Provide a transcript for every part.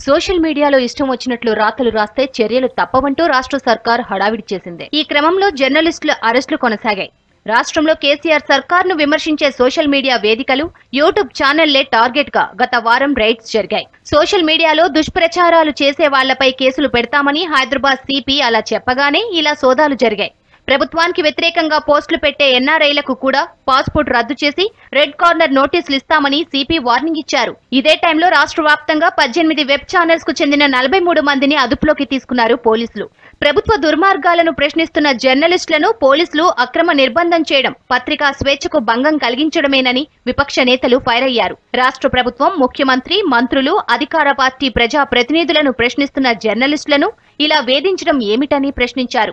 social మీడియాలో ఇష్టం వచ్చినట్లు రాతలు రాస్తే చర్యలు తప్పవంటూ రాష్ట్ర సర్కార్ హడావిడి చేసింది ఈ క్రమంలో జర్నలిస్టుల అరెస్టులు కొనసాగాయి రాష్ట్రంలో కేసీఆర్ సర్కార్ను విమర్శించే సోషల్ మీడియా వేదికలు యూట్యూబ్ ఛానళ్లే టార్గెట్ గా గత వారం రైడ్స్ జరిగాయి సోషల్ మీడియాలో దుష్ప్రచారాలు చేసే వాళ్లపై కేసులు పెడతామని హైదరాబాద్ సిపి అలా చెప్పగానే ఇలా సోదాలు జరిగాయి ప్రభుత్వానికి వ్యతిరేకంగా పోస్టులు పెట్టే ఎన్ఆర్ఐలకు కూడా పాస్పోర్ట్ రద్దు చేసి రెడ్ కార్నర్ నోటీసులు ఇస్తామని సిపి వార్నింగ్ ఇచ్చారు ఇదే టైంలో రాష్ట్ర వ్యాప్తంగా పద్దెనిమిది వెబ్ ఛానల్స్ కు చెందిన నలభై మూడు మందిని అదుపులోకి తీసుకున్నారు పోలీసులు ప్రభుత్వ దుర్మార్గాలను ప్రశ్నిస్తున్న జర్నలిస్టులను పోలీసులు అక్రమ నిర్బంధం చేయడం పత్రికా స్వేచ్ఛకు భంగం కలిగించడమేనని విపక్ష నేతలు ఫైర్ అయ్యారు రాష్ట్ర ప్రభుత్వం ముఖ్యమంత్రి మంత్రులు అధికార పార్టీ ప్రజా ప్రతినిధులను ప్రశ్నిస్తున్న జర్నలిస్టులను ఇలా వేధించడం ఏమిటని ప్రశ్నించారు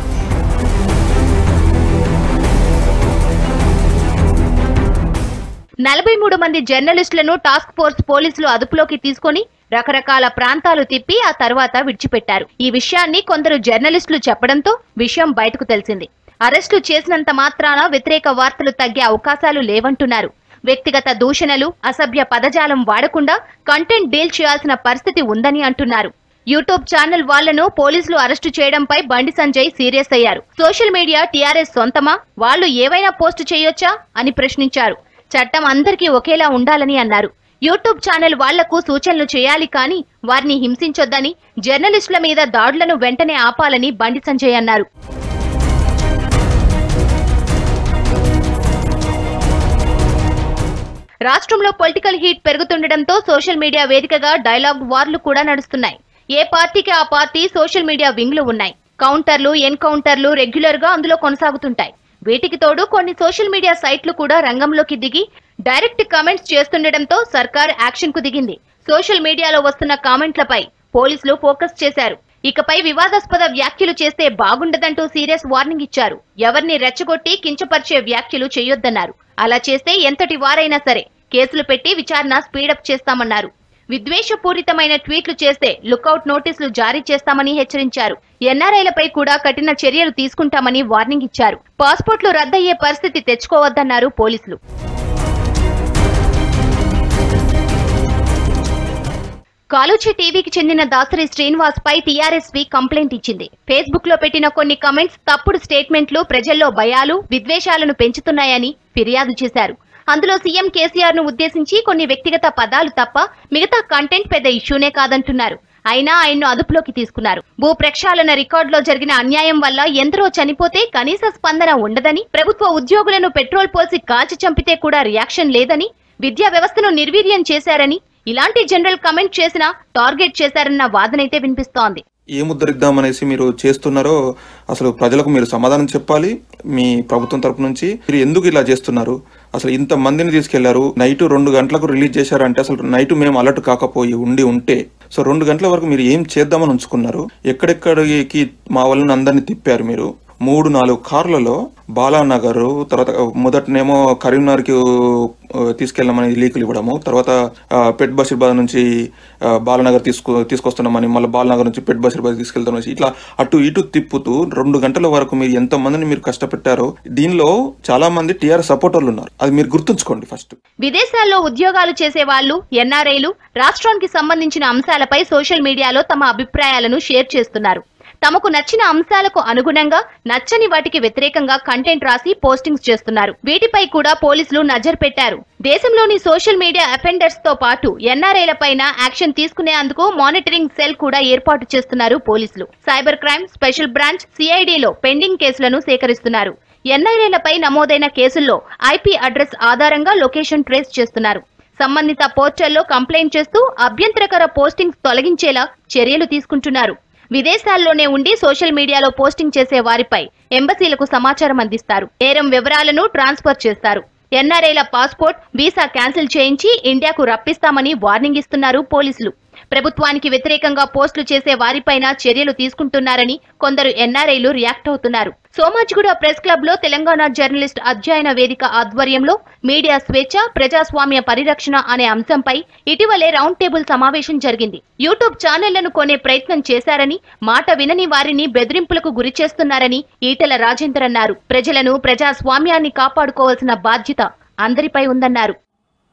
నలభై మూడు మంది జర్నలిస్టులను టాస్క్ ఫోర్స్ పోలీసులు అదుపులోకి తీసుకొని రకరకాల ప్రాంతాలు తిప్పి ఆ తర్వాత విడిచిపెట్టారు ఈ విషయాన్ని కొందరు జర్నలిస్టులు చెప్పడంతో విషయం బయటకు తెలిసింది అరెస్టు చేసినంత మాత్రాన వ్యతిరేక వార్తలు తగ్గే అవకాశాలు లేవంటున్నారు వ్యక్తిగత దూషణలు అసభ్య పదజాలం వాడకుండా కంటెంట్ డీల్ చేయాల్సిన పరిస్థితి ఉందని అంటున్నారు యూట్యూబ్ ఛానల్ వాళ్లను పోలీసులు అరెస్టు చేయడంపై బండి సంజయ్ సీరియస్ అయ్యారు సోషల్ మీడియా టీఆర్ఎస్ సొంతమా వాళ్ళు ఏవైనా పోస్ట్ చేయొచ్చా అని ప్రశ్నించారు చట్టం అందరికీ ఒకేలా ఉండాలని అన్నారు యూట్యూబ్ ఛానల్ వాళ్లకు సూచనలు చేయాలి కానీ వారిని హింసించొద్దని జర్నలిస్టుల మీద దాడులను వెంటనే ఆపాలని బండి సంజయ్ అన్నారు రాష్ట్రంలో పొలిటికల్ హీట్ పెరుగుతుండటంతో సోషల్ మీడియా వేదికగా డైలాగ్ వార్లు కూడా నడుస్తున్నాయి ఏ పార్టీకి ఆ పార్టీ సోషల్ మీడియా వింగ్లు ఉన్నాయి కౌంటర్లు ఎన్కౌంటర్లు రెగ్యులర్ గా అందులో కొనసాగుతుంటాయి వీటికి తోడు కొన్ని సోషల్ మీడియా సైట్లు కూడా రంగంలోకి దిగి డైరెక్ట్ కామెంట్స్ చేస్తుండటంతో సర్కార్ యాక్షన్ కు దిగింది సోషల్ మీడియాలో వస్తున్న కామెంట్లపై పోలీసులు ఫోకస్ చేశారు ఇకపై వివాదాస్పద వ్యాఖ్యలు చేస్తే బాగుండదంటూ సీరియస్ వార్నింగ్ ఇచ్చారు ఎవరిని రెచ్చగొట్టి కించపరిచే వ్యాఖ్యలు చేయొద్దన్నారు అలా చేస్తే ఎంతటి వారైనా సరే కేసులు పెట్టి విచారణ స్పీడప్ చేస్తామన్నారు విద్వేషపూరితమైన ట్వీట్లు చేస్తే లుకౌట్ నోటీసులు జారీ చేస్తామని హెచ్చరించారు ఎన్ఆర్ఐలపై కూడా కఠిన చర్యలు తీసుకుంటామని వార్నింగ్ ఇచ్చారు పాస్పోర్ట్లు రద్దయ్యే పరిస్థితి తెచ్చుకోవద్దన్నారు పోలీసులు కాలుచి టీవీకి చెందిన దాసరి శ్రీనివాస్ పై టీఆర్ఎస్వి కంప్లైంట్ ఇచ్చింది ఫేస్బుక్ లో పెట్టిన కొన్ని కమెంట్స్ తప్పుడు స్టేట్మెంట్లు ప్రజల్లో భయాలు విద్వేషాలను పెంచుతున్నాయని ఫిర్యాదు చేశారు అందులో సీఎం కేసీఆర్ ను ఉద్దేశించి కొన్ని వ్యక్తిగత పదాలు తప్ప మిగతా కంటెంట్ పెద్ద ఇష్యూనే కాదంటున్నారు అయినా ఆయన్ను అదుపులోకి తీసుకున్నారు భూ ప్రక్షాళన రికార్డులో జరిగిన అన్యాయం వల్ల ఎందరో చనిపోతే కనీస స్పందన ఉండదని ప్రభుత్వ ఉద్యోగులను పెట్రోల్ పోసి కాల్చి చంపితే కూడా రియాక్షన్ లేదని విద్యా వ్యవస్థను నిర్వీర్యం చేశారని ఇలాంటి జనరల్ కమెంట్ చేసినా టార్గెట్ చేశారన్న వాదనైతే వినిపిస్తోంది ఏ ముద్రిద్దామనేసి మీరు చేస్తున్నారో అసలు ప్రజలకు మీరు సమాధానం చెప్పాలి మీ ప్రభుత్వం తరపు నుంచి మీరు ఎందుకు ఇలా చేస్తున్నారు అసలు ఇంత మందిని తీసుకెళ్లారు నైట్ రెండు గంటలకు రిలీజ్ చేశారంటే అసలు నైట్ మేము అలర్ట్ కాకపోయి ఉండి ఉంటే సో రెండు గంటల వరకు మీరు ఏం చేద్దామని ఉంచుకున్నారు ఎక్కడెక్కడికి మా వాళ్ళని అందరినీ తిప్పారు మీరు మూడు నాలుగు కార్లలో బాలానగర్ తర్వాత మొదటనేమో కరీంనగర్కి ఆ, తీసుకెళ్ళమని లీకులు ఇవ్వడము తర్వాత ఆ, పెట్ బషీర్బాద్ నుంచి ఆ, బాలానగర్ తీసుకు తీసుకొస్తున్నామని మళ్ళీ బాలనగర్ నుంచి పెట్ బషీర్బాద్ తీసుకెళ్తాం ఇట్లా అటు ఇటు తిప్పుతూ రెండు గంటల వరకు మీరు ఎంత మందిని మీరు కష్టపెట్టారో దీనిలో చాలా మంది టీఆర్ సపోర్టర్లు ఉన్నారు అది మీరు గుర్తుంచుకోండి ఫస్ట్ విదేశాల్లో ఉద్యోగాలు చేసే వాళ్ళు ఎన్ఆర్ఐలు రాష్ట్రానికి సంబంధించిన అంశాలపై సోషల్ మీడియాలో తమ అభిప్రాయాలను షేర్ చేస్తున్నారు తమకు నచ్చిన అంశాలకు అనుగుణంగా నచ్చని వాటికి వ్యతిరేకంగా కంటెంట్ రాసి పోస్టింగ్స్ చేస్తున్నారు వీటిపై కూడా పోలీసులు నజర్ పెట్టారు దేశంలోని సోషల్ మీడియా అఫెండర్స్ తో పాటు ఎన్ఆర్ఐల పైన యాక్షన్ తీసుకునేందుకు మానిటరింగ్ సెల్ కూడా ఏర్పాటు చేస్తున్నారు పోలీసులు సైబర్ క్రైమ్ స్పెషల్ బ్రాంచ్ సిఐడిలో పెండింగ్ కేసులను సేకరిస్తున్నారు ఎన్ఐఏలపై నమోదైన కేసుల్లో ఐపీ అడ్రస్ ఆధారంగా లొకేషన్ ట్రేస్ చేస్తున్నారు సంబంధిత పోర్టల్లో కంప్లైంట్ చేస్తూ అభ్యంతరకర పోస్టింగ్స్ తొలగించేలా చర్యలు తీసుకుంటున్నారు విదేశాల్లోనే ఉండి సోషల్ మీడియాలో పోస్టింగ్ చేసే వారిపై ఎంబసీలకు సమాచారం అందిస్తారు నేరం వివరాలను ట్రాన్స్ఫర్ చేస్తారు ఎన్ఆర్ఐల పాస్పోర్ట్ వీసా క్యాన్సిల్ చేయించి ఇండియాకు రప్పిస్తామని వార్నింగ్ ఇస్తున్నారు పోలీసులు ప్రభుత్వానికి వ్యతిరేకంగా పోస్టులు చేసే వారిపైన చర్యలు తీసుకుంటున్నారని కొందరు ఎన్ఆర్ఐలు రియాక్ట్ అవుతున్నారు సోమాజిగూడ ప్రెస్ క్లబ్ లో తెలంగాణ జర్నలిస్ట్ అధ్యయన వేదిక ఆధ్వర్యంలో మీడియా స్వేచ్ఛ ప్రజాస్వామ్య పరిరక్షణ అనే అంశంపై ఇటీవలే రౌండ్ టేబుల్ సమావేశం జరిగింది యూట్యూబ్ ఛానళ్లను కొనే ప్రయత్నం చేశారని మాట వినని వారిని బెదిరింపులకు గురి చేస్తున్నారని ఈటెల రాజేందర్ అన్నారు ప్రజలను ప్రజాస్వామ్యాన్ని కాపాడుకోవాల్సిన బాధ్యత అందరిపై ఉందన్నారు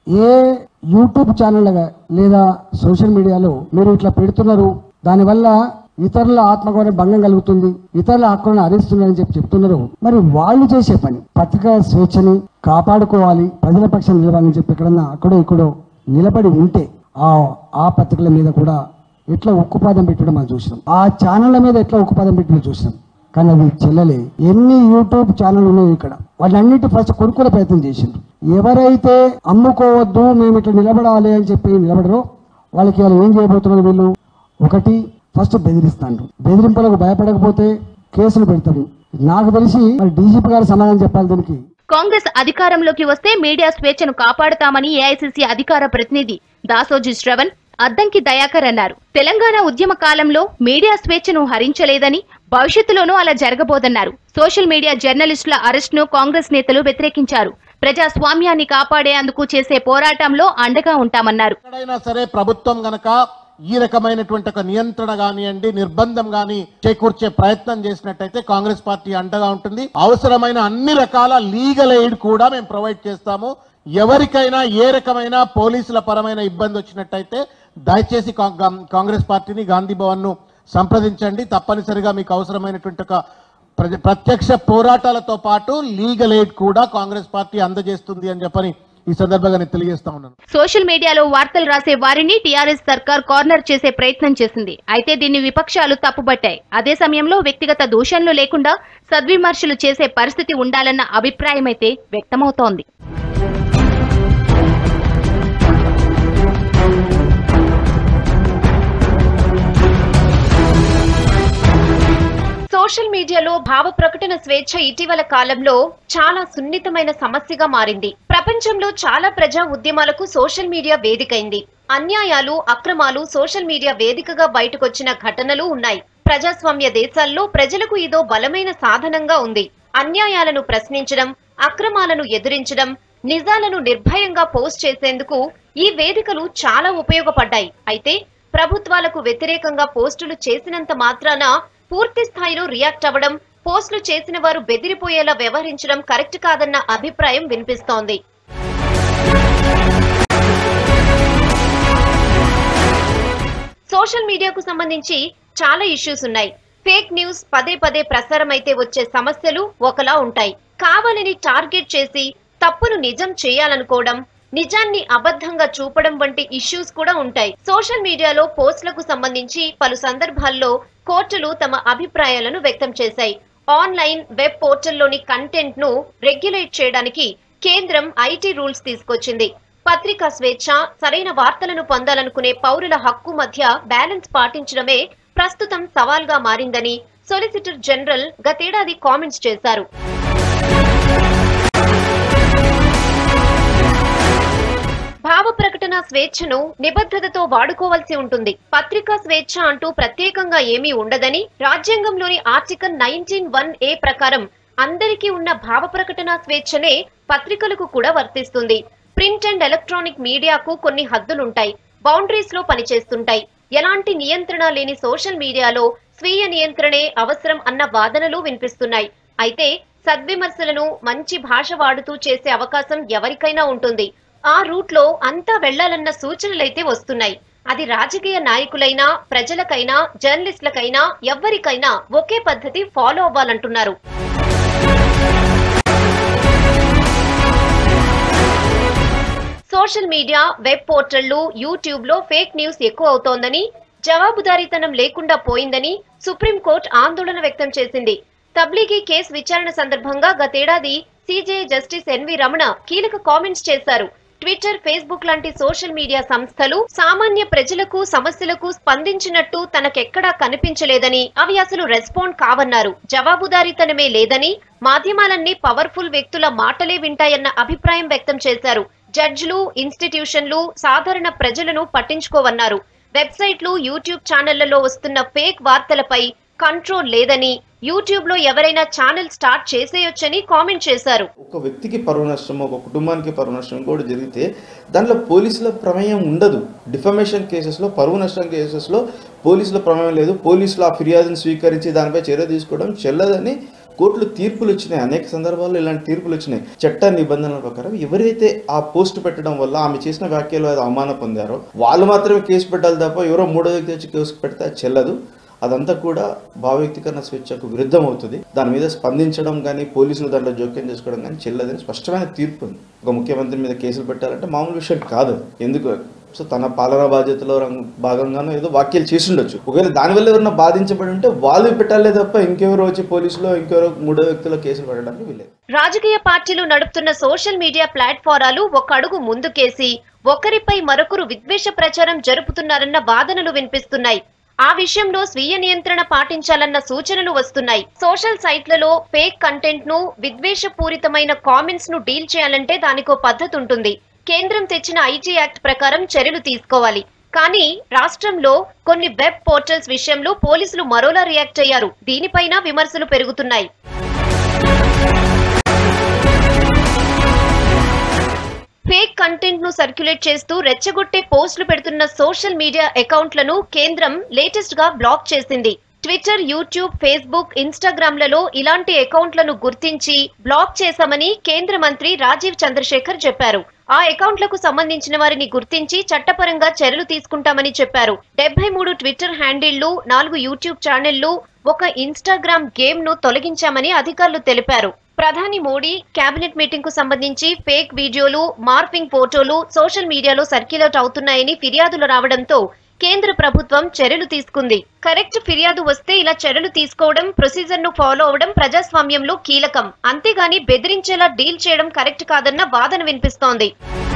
ఏ యూట్యూబ్ ఛానల్ లేదా సోషల్ మీడియాలో మీరు ఇట్లా పెడుతున్నారు దానివల్ల ఇతరుల ఆత్మగౌరవ భంగం కలుగుతుంది ఇతరుల హక్కులను హరిస్తున్నారని చెప్పి చెప్తున్నారు మరి వాళ్ళు చేసే పని పత్రికా స్వేచ్ఛని కాపాడుకోవాలి ప్రజల పక్షం నిలవాలని చెప్పి ఎక్కడన్నా అక్కడో ఇక్కడో నిలబడి ఉంటే ఆ ఆ పత్రికల మీద కూడా ఎట్లా ఉక్కుపాదం పెట్టడం మనం చూసినాం ఆ ఛానళ్ళ మీద ఎట్లా ఉక్కుపాదం పెట్టడం చూసినాం కానీ అది చెల్లలే ఎన్ని యూట్యూబ్ ఛానల్ ఉన్నాయి ఇక్కడ వాళ్ళన్నిటి ఫస్ట్ కొనుక్కునే ప్రయత్నం చేసిండ్రు ఎవరైతే అమ్ముకోవద్దు మేము ఇట్లా నిలబడాలి అని చెప్పి నిలబడరో వాళ్ళకి వాళ్ళు ఏం చేయబోతున్నారు వీళ్ళు ఒకటి ఫస్ట్ బెదిరిస్తాండ్రు బెదిరింపులకు భయపడకపోతే కేసులు పెడతారు నాకు తెలిసి మరి డీజీపీ గారు సమాధానం చెప్పాలి దీనికి కాంగ్రెస్ అధికారంలోకి వస్తే మీడియా స్వేచ్ఛను కాపాడుతామని ఏఐసిసి అధికార ప్రతినిధి దాసోజీ శ్రవణ్ అద్దంకి దయాకర్ అన్నారు తెలంగాణ ఉద్యమ కాలంలో మీడియా స్వేచ్ఛను హరించలేదని భవిష్యత్తులోనూ అలా జరగబోదన్నారు సోషల్ మీడియా జర్నలిస్టుల అరెస్టును కాంగ్రెస్ నేతలు వ్యతిరేకించారు ప్రజాస్వామ్యాన్ని కాపాడేందుకు చేసే పోరాటంలో అండగా ఉంటామన్నారు ఎక్కడైనా సరే ప్రభుత్వం గనక ఈ రకమైనటువంటి ఒక నియంత్రణ కానివ్వండి నిర్బంధం గాని చేకూర్చే ప్రయత్నం చేసినట్టయితే కాంగ్రెస్ పార్టీ అండగా ఉంటుంది అవసరమైన అన్ని రకాల లీగల్ ఎయిడ్ కూడా మేము ప్రొవైడ్ చేస్తాము ఎవరికైనా ఏ రకమైన పోలీసుల పరమైన ఇబ్బంది వచ్చినట్టయితే దయచేసి కాంగ్- కాంగ్రెస్ పార్టీని గాంధీ భవన్ ను సంప్రదించండి తప్పనిసరిగా మీకు అవసరమైనటువంటి ఒక ప్రజ- ప్రత్యక్ష పోరాటాలతో పాటు లీగల్ ఎయిడ్ కూడా కాంగ్రెస్ పార్టీ అందజేస్తుంది అని చెప్పని ఈ సందర్భంగా నేను తెలియజేస్తా ఉన్నాను సోషల్ మీడియాలో వార్తలు రాసే వారిని టీఆర్ఎస్ సర్కార్ కార్నర్ చేసే ప్రయత్నం చేసింది అయితే దీన్ని విపక్షాలు తప్పుబట్టాయి అదే సమయంలో వ్యక్తిగత దూషణలు లేకుండా సద్విమర్శలు చేసే పరిస్థితి ఉండాలన్న అభిప్రాయమైతే వ్యక్తమవుతోంది సోషల్ మీడియాలో భావ ప్రకటన స్వేచ్ఛ ఇటీవల కాలంలో చాలా సున్నితమైన సమస్యగా మారింది ప్రపంచంలో చాలా ప్రజా ఉద్యమాలకు సోషల్ మీడియా వేదికైంది అన్యాయాలు అక్రమాలు సోషల్ మీడియా వేదికగా బయటకొచ్చిన ఘటనలు ఉన్నాయి ప్రజాస్వామ్య దేశాల్లో ప్రజలకు ఇదో బలమైన సాధనంగా ఉంది అన్యాయాలను ప్రశ్నించడం అక్రమాలను ఎదిరించడం నిజాలను నిర్భయంగా పోస్ట్ చేసేందుకు ఈ వేదికలు చాలా ఉపయోగపడ్డాయి అయితే ప్రభుత్వాలకు వ్యతిరేకంగా పోస్టులు చేసినంత మాత్రాన పూర్తి స్థాయిలో రియాక్ట్ అవ్వడం పోస్టులు చేసిన వారు బెదిరిపోయేలా వ్యవహరించడం కరెక్ట్ కాదన్న అభిప్రాయం వినిపిస్తోంది సోషల్ మీడియాకు సంబంధించి చాలా ఇష్యూస్ ఉన్నాయి ఫేక్ న్యూస్ పదే పదే ప్రసారం అయితే వచ్చే సమస్యలు ఒకలా ఉంటాయి కావాలని టార్గెట్ చేసి తప్పును నిజం చేయాలనుకోవడం నిజాన్ని అబద్ధంగా చూపడం వంటి ఇష్యూస్ కూడా ఉంటాయి సోషల్ మీడియాలో పోస్టులకు సంబంధించి పలు సందర్భాల్లో కోర్టులు తమ అభిప్రాయాలను వ్యక్తం చేశాయి ఆన్లైన్ వెబ్ పోర్టల్లోని కంటెంట్ ను రెగ్యులేట్ చేయడానికి కేంద్రం ఐటీ రూల్స్ తీసుకొచ్చింది పత్రికా స్వేచ్ఛ సరైన వార్తలను పొందాలనుకునే పౌరుల హక్కు మధ్య బ్యాలెన్స్ పాటించడమే ప్రస్తుతం సవాల్గా మారిందని సొలిసిటర్ జనరల్ గతేడాది కామెంట్స్ చేశారు భావ ప్రకటన స్వేచ్ఛను నిబద్ధతతో వాడుకోవాల్సి ఉంటుంది పత్రికా స్వేచ్ఛ అంటూ ప్రత్యేకంగా ఏమీ ఉండదని రాజ్యాంగంలోని ఆర్టికల్ నైన్టీన్ వన్ ఏ ప్రకారం అందరికీ ఉన్న భావ ప్రకటన స్వేచ్ఛనే పత్రికలకు కూడా వర్తిస్తుంది ప్రింట్ అండ్ ఎలక్ట్రానిక్ మీడియాకు కొన్ని హద్దులుంటాయి బౌండరీస్ లో పనిచేస్తుంటాయి ఎలాంటి నియంత్రణ లేని సోషల్ మీడియాలో స్వీయ నియంత్రణే అవసరం అన్న వాదనలు వినిపిస్తున్నాయి అయితే సద్విమర్శలను మంచి భాష వాడుతూ చేసే అవకాశం ఎవరికైనా ఉంటుంది ఆ రూట్ లో అంతా వెళ్లాలన్న సూచనలైతే వస్తున్నాయి అది రాజకీయ నాయకులైనా ప్రజలకైనా జర్నలిస్టులకైనా ఎవ్వరికైనా ఒకే పద్ధతి ఫాలో అవ్వాలంటున్నారు సోషల్ మీడియా వెబ్ పోర్టళ్లు యూట్యూబ్ లో ఫేక్ న్యూస్ ఎక్కువ అవుతోందని జవాబుదారీతనం లేకుండా పోయిందని సుప్రీంకోర్టు ఆందోళన వ్యక్తం చేసింది తబ్లీగీ కేసు విచారణ సందర్భంగా గతేడాది సీజే జస్టిస్ ఎన్వి రమణ కీలక కామెంట్స్ చేశారు ట్విట్టర్ ఫేస్బుక్ లాంటి సోషల్ మీడియా సంస్థలు సామాన్య ప్రజలకు సమస్యలకు స్పందించినట్టు తనకెక్కడా కనిపించలేదని అవి అసలు రెస్పాండ్ కావన్నారు జవాబుదారీతనమే లేదని మాధ్యమాలన్నీ పవర్ఫుల్ వ్యక్తుల మాటలే వింటాయన్న అభిప్రాయం వ్యక్తం చేశారు జడ్జిలు ఇన్స్టిట్యూషన్లు సాధారణ ప్రజలను పట్టించుకోవన్నారు వెబ్సైట్లు యూట్యూబ్ ఛానళ్లలో వస్తున్న ఫేక్ వార్తలపై కంట్రోల్ లేదని యూట్యూబ్ లో ఎవరైనా ఛానల్ స్టార్ట్ చేసేయొచ్చని కామెంట్ చేశారు ఒక వ్యక్తికి పరువు నష్టం ఒక కుటుంబానికి పరువు నష్టం కూడా జరిగితే దాంట్లో పోలీసుల ప్రమేయం ఉండదు డిఫమేషన్ కేసెస్లో పరువు నష్టం కేసెస్లో పోలీసుల ప్రమేయం లేదు పోలీసులు ఆ ఫిర్యాదును స్వీకరించి దానిపై చర్య తీసుకోవడం చెల్లదని కోర్టులు తీర్పులు వచ్చినాయి అనేక సందర్భాల్లో ఇలాంటి తీర్పులు వచ్చినాయి చట్ట నిబంధనల ప్రకారం ఎవరైతే ఆ పోస్ట్ పెట్టడం వల్ల ఆమె చేసిన వ్యాఖ్యలు అది అవమానం పొందారో వాళ్ళు మాత్రమే కేసు పెట్టాలి తప్ప ఎవరో మూడో వ్యక్తి వచ్చి కేసు పెడితే అది చెల్లదు అదంతా కూడా భావ వ్యక్తీకరణ స్వేచ్ఛకు విరుద్ధం అవుతుంది దాని మీద స్పందించడం కానీ పోలీసులు దాంట్లో జోక్యం చేసుకోవడం కానీ చెల్లదని స్పష్టమైన తీర్పు ఉంది ఒక ముఖ్యమంత్రి మీద కేసులు పెట్టాలంటే మామూలు విషయం కాదు ఎందుకు సో తన పాలనా బాధ్యతలో రంగ భాగంగానో ఏదో వ్యాఖ్యలు చేసి ఉండొచ్చు ఒకవేళ దానివల్ల ఎవరైనా బాధించబడి ఉంటే వాళ్ళు పెట్టాలే తప్ప ఇంకెవరో వచ్చి పోలీసులో ఇంకెవరో మూడో వ్యక్తిలో కేసులు పెట్టడానికి వీలేదు రాజకీయ పార్టీలు నడుపుతున్న సోషల్ మీడియా ప్లాట్ఫారాలు ఒక అడుగు ముందుకేసి ఒకరిపై మరొకరు విద్వేష ప్రచారం జరుపుతున్నారన్న వాదనలు వినిపిస్తున్నాయి ఆ విషయంలో స్వీయ నియంత్రణ పాటించాలన్న సూచనలు వస్తున్నాయి సోషల్ సైట్లలో ఫేక్ కంటెంట్ ను విద్వేషపూరితమైన కామెంట్స్ ను డీల్ చేయాలంటే దానికో పద్ధతి ఉంటుంది కేంద్రం తెచ్చిన ఐటీ యాక్ట్ ప్రకారం చర్యలు తీసుకోవాలి కానీ రాష్ట్రంలో కొన్ని వెబ్ పోర్టల్స్ విషయంలో పోలీసులు మరోలా రియాక్ట్ అయ్యారు దీనిపైన విమర్శలు పెరుగుతున్నాయి ఫేక్ కంటెంట్ ను సర్క్యులేట్ చేస్తూ రెచ్చగొట్టే పోస్టులు పెడుతున్న సోషల్ మీడియా అకౌంట్లను కేంద్రం లేటెస్ట్ గా బ్లాక్ చేసింది ట్విట్టర్ యూట్యూబ్ ఫేస్బుక్ ఇన్స్టాగ్రామ్ లలో ఇలాంటి అకౌంట్లను గుర్తించి బ్లాక్ చేశామని కేంద్ర మంత్రి రాజీవ్ చంద్రశేఖర్ చెప్పారు ఆ అకౌంట్లకు సంబంధించిన వారిని గుర్తించి చట్టపరంగా చర్యలు తీసుకుంటామని చెప్పారు డెబ్బై మూడు ట్విట్టర్ హ్యాండిళ్లు నాలుగు యూట్యూబ్ ఛానళ్లు ఒక ఇన్స్టాగ్రామ్ గేమ్ ను తొలగించామని అధికారులు తెలిపారు ప్రధాని మోడీ కేబినెట్ మీటింగ్ కు సంబంధించి ఫేక్ వీడియోలు మార్ఫింగ్ ఫోటోలు సోషల్ మీడియాలో సర్క్యులేట్ అవుతున్నాయని ఫిర్యాదులు రావడంతో కేంద్ర ప్రభుత్వం చర్యలు తీసుకుంది కరెక్ట్ ఫిర్యాదు వస్తే ఇలా చర్యలు తీసుకోవడం ప్రొసీజర్ ను ఫాలో అవడం ప్రజాస్వామ్యంలో కీలకం అంతేగాని బెదిరించేలా డీల్ చేయడం కరెక్ట్ కాదన్న వాదన వినిపిస్తోంది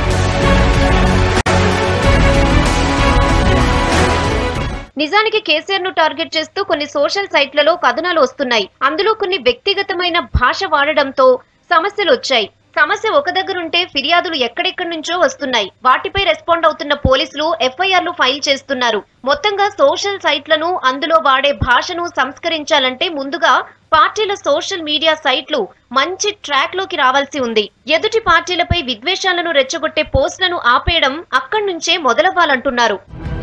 నిజానికి కేసీఆర్ ను టార్గెట్ చేస్తూ కొన్ని సోషల్ సైట్లలో కథనాలు వస్తున్నాయి అందులో కొన్ని వ్యక్తిగతమైన భాష వాడడంతో సమస్యలు వచ్చాయి సమస్య ఒక దగ్గరుంటే ఫిర్యాదులు ఎక్కడెక్కడి నుంచో వస్తున్నాయి వాటిపై రెస్పాండ్ అవుతున్న పోలీసులు ఎఫ్ఐఆర్లు ఫైల్ చేస్తున్నారు మొత్తంగా సోషల్ సైట్లను అందులో వాడే భాషను సంస్కరించాలంటే ముందుగా పార్టీల సోషల్ మీడియా సైట్లు మంచి ట్రాక్ లోకి రావాల్సి ఉంది ఎదుటి పార్టీలపై విద్వేషాలను రెచ్చగొట్టే పోస్టులను ఆపేయడం అక్కడి నుంచే మొదలవ్వాలంటున్నారు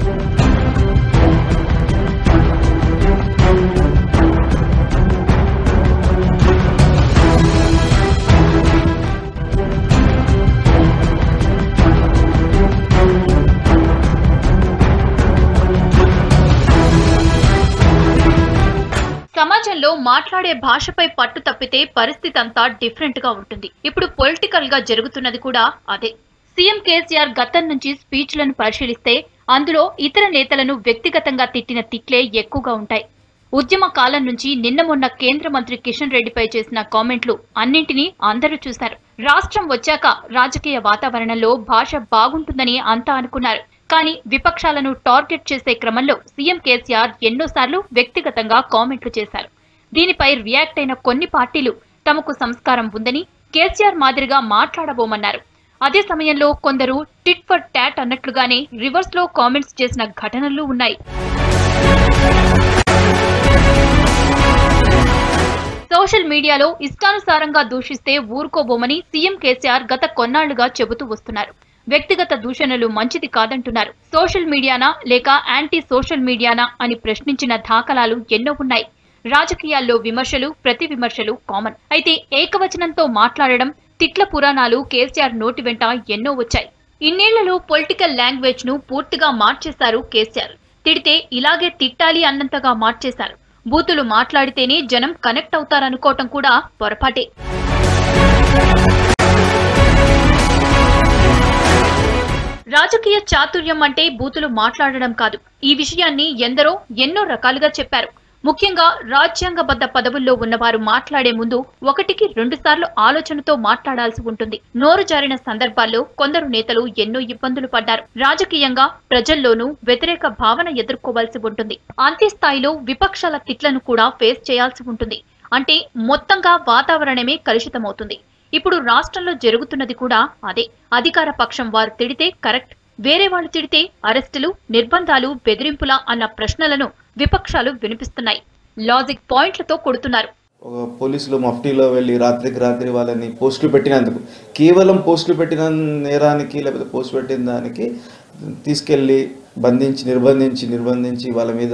సమాజంలో మాట్లాడే భాషపై పట్టు తప్పితే పరిస్థితి అంతా డిఫరెంట్ గా ఉంటుంది ఇప్పుడు పొలిటికల్ గా జరుగుతున్నది కూడా అదే సీఎం కేసీఆర్ గతం నుంచి స్పీచ్లను పరిశీలిస్తే అందులో ఇతర నేతలను వ్యక్తిగతంగా తిట్టిన తిట్లే ఎక్కువగా ఉంటాయి ఉద్యమ కాలం నుంచి నిన్న మొన్న కేంద్ర మంత్రి కిషన్ రెడ్డిపై చేసిన కామెంట్లు అన్నింటినీ అందరూ చూశారు రాష్ట్రం వచ్చాక రాజకీయ వాతావరణంలో భాష బాగుంటుందని అంతా అనుకున్నారు కానీ విపక్షాలను టార్గెట్ చేసే క్రమంలో సీఎం కేసీఆర్ ఎన్నోసార్లు వ్యక్తిగతంగా కామెంట్లు చేశారు దీనిపై రియాక్ట్ అయిన కొన్ని పార్టీలు తమకు సంస్కారం ఉందని కేసీఆర్ మాదిరిగా మాట్లాడబోమన్నారు అదే సమయంలో కొందరు టిట్ ఫర్ టాట్ అన్నట్లుగానే రివర్స్ లో కామెంట్స్ చేసిన ఘటనలు ఉన్నాయి సోషల్ మీడియాలో ఇష్టానుసారంగా దూషిస్తే ఊరుకోబోమని సీఎం కేసీఆర్ గత కొన్నాళ్లుగా చెబుతూ వస్తున్నారు వ్యక్తిగత దూషణలు మంచిది కాదంటున్నారు సోషల్ మీడియానా లేక యాంటీ సోషల్ మీడియానా అని ప్రశ్నించిన దాఖలాలు ఎన్నో ఉన్నాయి రాజకీయాల్లో విమర్శలు ప్రతి విమర్శలు కామన్ అయితే ఏకవచనంతో మాట్లాడడం తిట్ల పురాణాలు కేసీఆర్ నోటి వెంట ఎన్నో వచ్చాయి ఇన్నేళ్లలో పొలిటికల్ లాంగ్వేజ్ ను పూర్తిగా మార్చేశారు కేసీఆర్ తిడితే ఇలాగే తిట్టాలి అన్నంతగా మార్చేశారు బూతులు మాట్లాడితేనే జనం కనెక్ట్ అవుతారనుకోవటం కూడా పొరపాటే రాజకీయ చాతుర్యం అంటే బూతులు మాట్లాడడం కాదు ఈ విషయాన్ని ఎందరో ఎన్నో రకాలుగా చెప్పారు ముఖ్యంగా రాజ్యాంగబద్ధ పదవుల్లో ఉన్నవారు మాట్లాడే ముందు ఒకటికి రెండు సార్లు ఆలోచనతో మాట్లాడాల్సి ఉంటుంది నోరు జారిన సందర్భాల్లో కొందరు నేతలు ఎన్నో ఇబ్బందులు పడ్డారు రాజకీయంగా ప్రజల్లోనూ వ్యతిరేక భావన ఎదుర్కోవాల్సి ఉంటుంది అంతే స్థాయిలో విపక్షాల తిట్లను కూడా ఫేస్ చేయాల్సి ఉంటుంది అంటే మొత్తంగా వాతావరణమే కలుషితమవుతుంది ఇప్పుడు రాష్ట్రంలో జరుగుతున్నది కూడా అదే అధికార పక్షం వారు తిడితే కరెక్ట్ వేరే వాళ్ళు తిడితే అరెస్టులు నిర్బంధాలు బెదిరింపులా అన్న ప్రశ్నలను విపక్షాలు వినిపిస్తున్నాయి లాజిక్ పాయింట్లతో కొడుతున్నారు ఒక పోలీసులు మఫ్టీలో వెళ్ళి రాత్రికి రాత్రి వాళ్ళని పోస్టులు పెట్టినందుకు కేవలం పోస్టులు పెట్టిన నేరానికి లేకపోతే పోస్ట్ పెట్టిన దానికి తీసుకెళ్ళి బంధించి నిర్బంధించి నిర్బంధించి వాళ్ళ మీద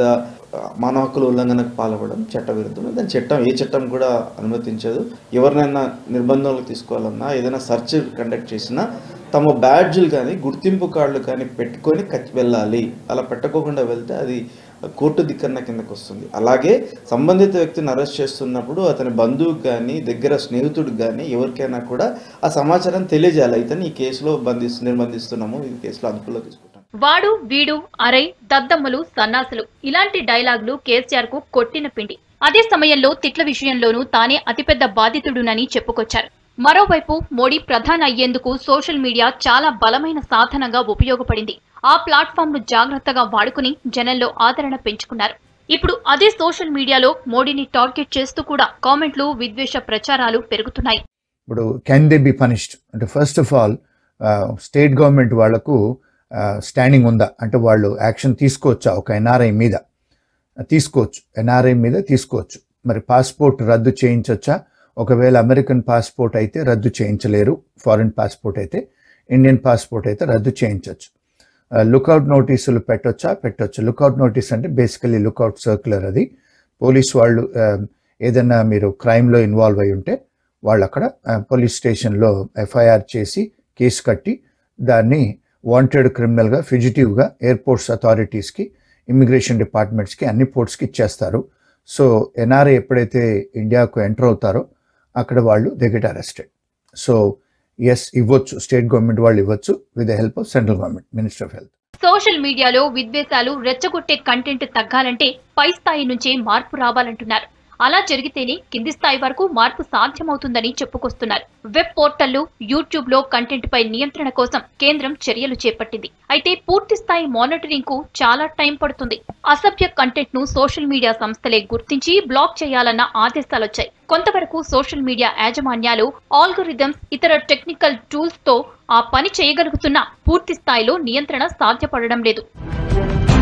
మానవ హక్కుల ఉల్లంఘనకు పాల్పడడం చట్ట విరుద్ధం దాని చట్టం ఏ చట్టం కూడా అనుమతించదు ఎవరినైనా నిర్బంధంలో తీసుకోవాలన్నా ఏదైనా సెర్చ్ కండక్ట్ చేసినా తమ బ్యాడ్జులు కానీ గుర్తింపు కార్డులు కానీ పెట్టుకొని కచ్చి వెళ్ళాలి అలా పెట్టుకోకుండా వెళ్తే అది కోర్టు ధిక్కరణ కిందకు వస్తుంది అలాగే సంబంధిత వ్యక్తిని అరెస్ట్ చేస్తున్నప్పుడు అతని బంధువుకి కానీ దగ్గర స్నేహితుడికి కానీ ఎవరికైనా కూడా ఆ సమాచారం తెలియజేయాలి ఇతను ఈ కేసులో బంధిస్తు నిర్బంధిస్తున్నాము ఈ కేసులో అదుపులో తీసుకుంటాం వాడు వీడు అరై దద్దమ్మలు సన్నాసులు ఇలాంటి డైలాగులు కేసీఆర్ కు కొట్టిన పిండి అదే సమయంలో తిట్ల విషయంలోనూ తానే అతిపెద్ద బాధితుడునని చెప్పుకొచ్చారు మరోవైపు మోడీ ప్రధాని అయ్యేందుకు సోషల్ మీడియా చాలా బలమైన సాధనంగా ఉపయోగపడింది ఆ ప్లాట్ఫామ్ ను జాగ్రత్తగా వాడుకుని జనంలో ఆదరణ పెంచుకున్నారు ఇప్పుడు అదే సోషల్ మీడియాలో మోడీని టార్గెట్ చేస్తూ కూడా కామెంట్లు విద్వేష ప్రచారాలు పెరుగుతున్నాయి ఇప్పుడు కెన్ దే బి పనిష్డ్ అంటే first of all state government వాళ్లకు స్టాండింగ్ ఉందా అంటే వాళ్ళు యాక్షన్ తీసుకోవచ్చా ఒక ఎన్ఆర్ఐ మీద తీసుకోవచ్చు ఎన్ఆర్ఐ మీద తీసుకోవచ్చు మరి పాస్పోర్ట్ రద్దు చేయించవచ్చా ఒకవేళ అమెరికన్ పాస్పోర్ట్ అయితే రద్దు చేయించలేరు ఫారిన్ పాస్పోర్ట్ అయితే ఇండియన్ పాస్పోర్ట్ అయితే రద్దు చేయించవచ్చు లుకౌట్ నోటీసులు పెట్టొచ్చా పెట్టొచ్చు లుకౌట్ నోటీస్ అంటే బేసికలీ లుకౌట్ సర్క్యులర్ అది పోలీస్ వాళ్ళు ఆ, ఏదైనా మీరు క్రైమ్లో ఇన్వాల్వ్ అయి ఉంటే వాళ్ళు అక్కడ ఆ, పోలీస్ స్టేషన్లో ఎఫ్ఐఆర్ చేసి కేసు కట్టి దాన్ని వాంటెడ్ క్రిమినల్గా ఫిజిటివ్గా ఎయిర్పోర్ట్స్ అథారిటీస్కి ఇమిగ్రేషన్ డిపార్ట్మెంట్స్కి అన్ని పోర్ట్స్కి ఇచ్చేస్తారు సో ఎన్ఆర్ఐ ఎప్పుడైతే ఇండియాకు ఎంటర్ అవుతారో అక్కడ వాళ్ళు దే గెట్ అరెస్టెడ్ సో ఎస్ ఇవ్వచ్చు స్టేట్ గవర్నమెంట్ వాళ్ళు ఇవ్వచ్చు with the help of central government minister of health social మీడియాలో విద్వేషాలు రెచ్చగొట్టే కంటెంట్ తగ్గాలంటే పై స్థాయి నుంచే మార్పు రావాలంటున్నారు అలా జరిగితేనే కింది స్థాయి వరకు మార్పు సాధ్యమవుతుందని చెప్పుకొస్తున్నారు వెబ్ పోర్టళ్లు యూట్యూబ్ లో కంటెంట్ పై నియంత్రణ కోసం కేంద్రం చర్యలు చేపట్టింది అయితే పూర్తి స్థాయి మానిటరింగ్ కు చాలా టైం పడుతుంది అసభ్య కంటెంట్ ను సోషల్ మీడియా సంస్థలే గుర్తించి బ్లాక్ చేయాలన్న ఆదేశాలొచ్చాయి కొంతవరకు సోషల్ మీడియా యాజమాన్యాలు ఆల్గోరిథమ్స్ ఇతర టెక్నికల్ టూల్స్ తో ఆ పని చేయగలుగుతున్నా పూర్తి స్థాయిలో నియంత్రణ సాధ్యపడడం లేదు